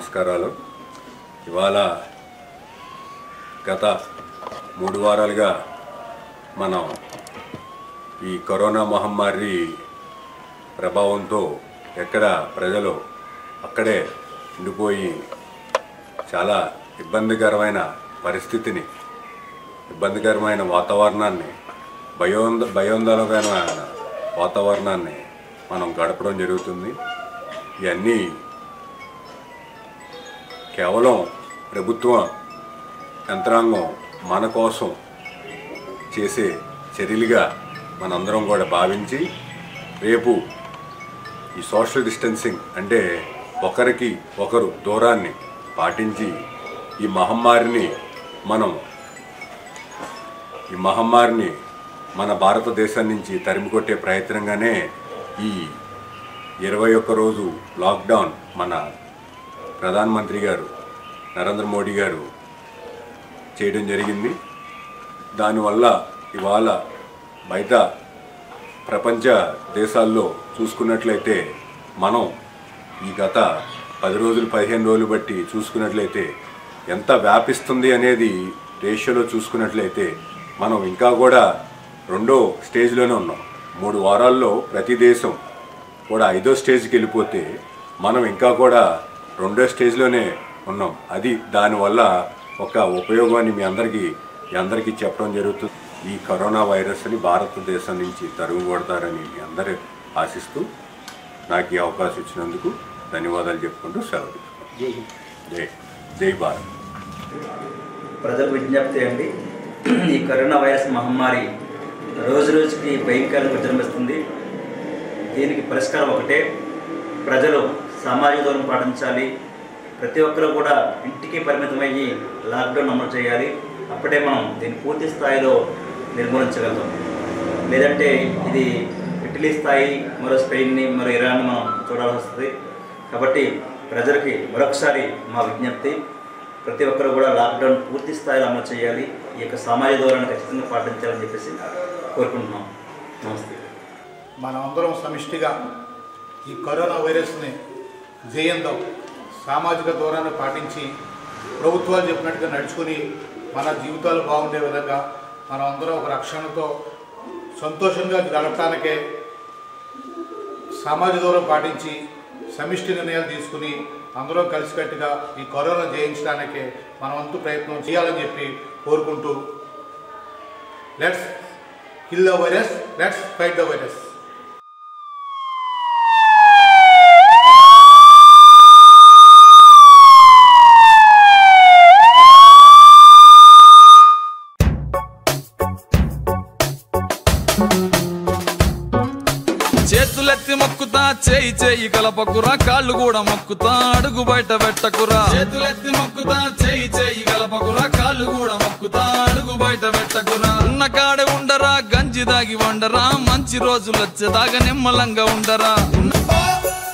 నమస్కారాలు ఇవాళ గత మూడు వారాలుగా మనం ఈ కరోనా మహమ్మారి ప్రభావంతో ఎక్కడ ప్రజలు అక్కడే ఉండిపోయి చాలా ఇబ్బందికరమైన పరిస్థితిని ఇబ్బందికరమైన వాతావరణాన్ని భయోంద భయోందోళనమైన వాతావరణాన్ని మనం గడపడం జరుగుతుంది ఇవన్నీ కేవలం ప్రభుత్వ యంత్రాంగం మన కోసం చేసే చర్యలుగా మనందరం కూడా భావించి రేపు ఈ సోషల్ డిస్టెన్సింగ్ అంటే ఒకరికి ఒకరు దూరాన్ని పాటించి ఈ మహమ్మారిని మనం ఈ మహమ్మారిని మన భారతదేశం నుంచి తరిమి కొట్టే ప్రయత్నంగానే ఈ ఇరవై ఒక్క రోజు లాక్డౌన్ మన ప్రధానమంత్రి గారు నరేంద్ర మోడీ గారు చేయడం జరిగింది దానివల్ల ఇవాళ బయట ప్రపంచ దేశాల్లో చూసుకున్నట్లయితే మనం ఈ గత పది రోజులు పదిహేను రోజులు బట్టి చూసుకున్నట్లయితే ఎంత వ్యాపిస్తుంది అనేది రేషియోలో చూసుకున్నట్లయితే మనం ఇంకా కూడా రెండో స్టేజ్లోనే ఉన్నాం మూడు వారాల్లో ప్రతి దేశం కూడా ఐదో స్టేజ్కి వెళ్ళిపోతే మనం ఇంకా కూడా రెండో స్టేజ్లోనే ఉన్నాం అది దానివల్ల ఒక ఉపయోగాన్ని మీ అందరికీ మీ అందరికీ చెప్పడం జరుగుతుంది ఈ కరోనా వైరస్ని భారతదేశం నుంచి తరుగు కొడతారని మీ అందరూ ఆశిస్తూ నాకు ఈ అవకాశం ఇచ్చినందుకు ధన్యవాదాలు చెప్పుకుంటూ సెలవు తీసుకుంటాను. జై జై భారత్ ప్రజలకు విజ్ఞప్తి అండి ఈ కరోనా వైరస్ మహమ్మారి రోజు రోజుకి భయంకరంగా విజృంభిస్తుంది దీనికి పరిష్కారం ఒకటే ప్రజలు సామాజిక దూరం పాటించాలి ప్రతి ఒక్కరు కూడా ఇంటికి పరిమితమయ్యి లాక్డౌన్ అమలు చేయాలి అప్పుడే మనం దీన్ని పూర్తి స్థాయిలో నిర్మూలించగలుగుతాం లేదంటే ఇది ఇటలీ స్థాయి మరో స్పెయిన్ని మరో ఇరాన్ మనం చూడాల్సి వస్తుంది కాబట్టి ప్రజలకి మరొకసారి మా విజ్ఞప్తి ప్రతి ఒక్కరు కూడా లాక్డౌన్ పూర్తి స్థాయిలో అమలు చేయాలి ఈ యొక్క సామాజిక దూరాన్ని ఖచ్చితంగా పాటించాలని చెప్పేసి కోరుకుంటున్నాం నమస్తే మనమందరం సమిష్టిగా ఈ కరోనా వైరస్ని జయందాం సామాజిక దూరాన్ని పాటించి ప్రభుత్వాలు చెప్పినట్టుగా నడుచుకుని మన జీవితాలు బాగుండే విధంగా మనం అందరం ఒక రక్షణతో సంతోషంగా గడపడానికే సామాజిక దూరం పాటించి సమిష్టి నిర్ణయాలు తీసుకుని అందరం కలిసికట్టుగా ఈ కరోనా జయించడానికే మన వంతు ప్రయత్నం చేయాలని చెప్పి కోరుకుంటూ let's kill the virus let's fight the virus చేతులెత్తి మొక్కుతా చేయి చేయి కలపకురా కాళ్ళు కూడా మొక్కుతా అడుగు బయట పెట్టకురా చేతులెత్తి మొక్కుతా చేయి చేయి కలపకురా కాళ్ళు కూడా మొక్కుతా అడుగు బయట పెట్టకురా ఉన్న కాడ ఉండరా గంజి దాగి వండరా మంచి రోజులు వచ్చేదాకా నిమ్మలంగా ఉండరా ఉన్న-